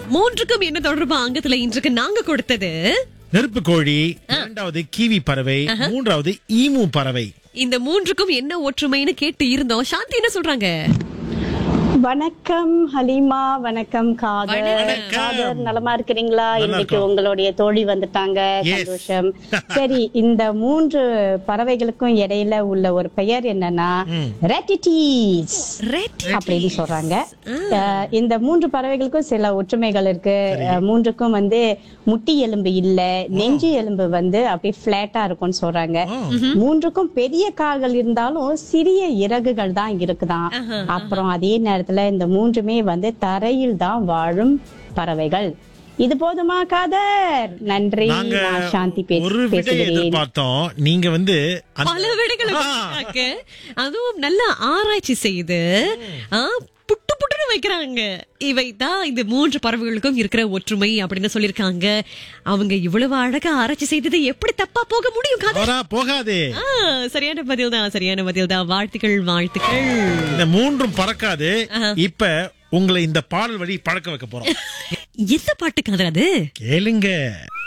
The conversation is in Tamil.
மூன்றுக்கும் என்ன தொடர்பு அங்கத்துல இன்றைக்கு நாங்க கொடுத்தது நெருப்பு கோழி இரண்டாவது கீவி பறவை மூன்றாவது ஈமு பறவை இந்த மூன்றுக்கும் என்ன ஒற்றுமைன்னு கேட்டு இருந்தோம் சாந்தி என்ன சொல்றாங்க வணக்கம் ஹலீமா வணக்கம் காதர் வணக்கம். காதர் நலமா இருக்கிறீங்களா நல்லா இன்னைக்கு இருக்கோம். உங்களுடைய தோழி வந்துட்டாங்க Yes. சந்தோஷம் சரி இந்த மூன்று பறவைகளுக்கும் இடையில உள்ள ஒரு பெயர் என்னன்னா ரெட்டிட்டீஸ் ரெட் அப்படின்னு சொல்றாங்க அஹ், இந்த மூன்று பறவைகளுக்கும் சில ஒற்றுமைகள் இருக்கு அஹ், மூன்றுக்கும் வந்து முட்டி எலும்பு இல்ல நெஞ்சு எலும்பு வந்து அப்படியே பிளாட்டா இருக்கும்னு சொல்றாங்க மூன்றுக்கும் பெரிய கால்கள் இருந்தாலும் சிறிய இறகுகள் தான் இருக்குதாம் அப்புறம் அதே நேரத்துல இந்த மூன்றுமே வந்து தரையில் தான் வாழும் பறவைகள் இது போதுமா காதர் நன்றி நாங்க நான் சாந்தி பே- ஒரு விடை பேசுகிறேன் எதிர்பார்த்தோம் நீங்க வந்து அந்த- பல விடைகளை ஆ. கொடுத்தாங்க. அதுவும் நல்ல ஆராய்ச்சி செய்து ஆ, புட்டு புட்டுன்னு வைக்கிறாங்க இவை தான் இந்த மூன்று பறவைகளுக்கும் இருக்கிற ஒற்றுமை அப்படின்னு சொல்லிருக்காங்க அவங்க இவ்வளவு அழகா ஆராய்ச்சி செய்தது எப்படி தப்பா போக முடியும் கதை அவரா போகாதே ஆ, சரியான பதில் தான் சரியான பதில் தான் வாழ்த்துக்கள் வாழ்த்துக்கள் இந்த மூன்றும் பறக்காது இப்ப உங்களை இந்த பாடல் வழி பழக்க வைக்க போறோம் எந்த பாட்டு கதை அது கேளுங்க